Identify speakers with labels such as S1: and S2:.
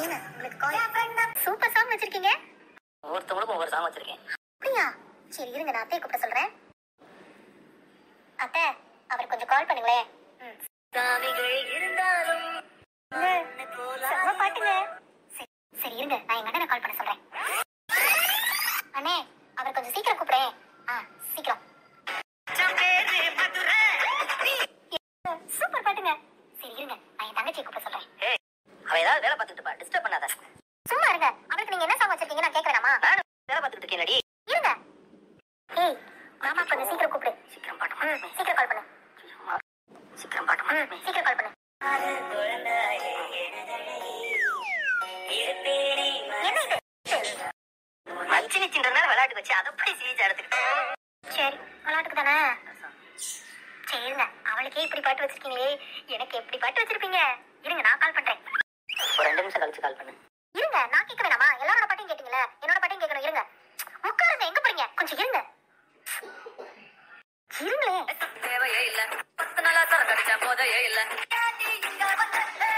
S1: ஏங்க உங்களுக்கு கால் super song வச்சிருக்கீங்க
S2: ஒவ்வொருத்தவங்களுக்கும் ஒவ்வொரு சாங் வச்சிருக்கேன்
S1: அப்படியா சரி இருங்க நான் அத்தையை கூப்பிட சொல்றேன் அத்தை அவர் கொஞ்சம் கால் பண்ணுங்களேன் ம். ஏங்க, செம்ம பாட்டுங்க சரி, சரி இருங்க நான் எங்க அண்ணனை கால் பண்ண சொல்றேன் அண்ணே அவர் கொஞ்சம் சீக்கிரம் கூப்பிடுறேன் ஆ சீக்கிரம் சூப்பர் பாட்டுங்க சரி இருங்க நான் என் தங்கச்சியை கூப்பிட சொல்றேன்
S2: ஏய் அவ ஏதாவது வேலை பார்த்துட்டு இருப்பா டிஸ்டர்ப் பண்ணாத
S1: சும்மா இருங்க அவருக்கு நீங்க என்ன சாங் வச்சிருக்கீங்க நான் கேட்க வேணாமா
S2: நானும் வேலை பார்த்துட்டு இருக்கேன்டி
S1: இருங்க ஏய் மாமா கொஞ்சம் சீக்கிரம் கூப்பிடு
S2: சீக்கிரம் பாட்டு
S1: ம், சீக்கிரம் கால் பண்ணு
S2: சீக்கிரம் பாட்டு
S1: ம், சீக்கிரம் கால் பண்ணு என்ன இது
S2: மச்சி நிச்சின்றதுனால விளையாட்டு வச்சு அதை போய் சீரிச்சு எடுத்துக்கிட்டேன்
S1: சரி விளையாட்டுக்கு தானே சரி இருங்க அவளுக்கே இப்படி பாட்டு வச்சிருக்கீங்களே எனக்கு எப்படி பாட்டு வச்சிருப்பீங்க இருங்க நான் கால் பண்றேன்
S2: ஒரு ரெண்டு நிமிஷம் கழிச்சு கால் பண்ணு
S1: இருங்க நான் கேட்க வேணாமா எல்லாரோட பாட்டையும் கேட்டீங்களே என்னோட பாட்டையும் கேட்கணும் இருங்க உட்காருங்க எங்க போறீங்க கொஞ்சம் இருங்க இருங்களே
S2: தேவையே இல்ல பத்து நாளா சரக்கு அடிச்ச போதையே இல்ல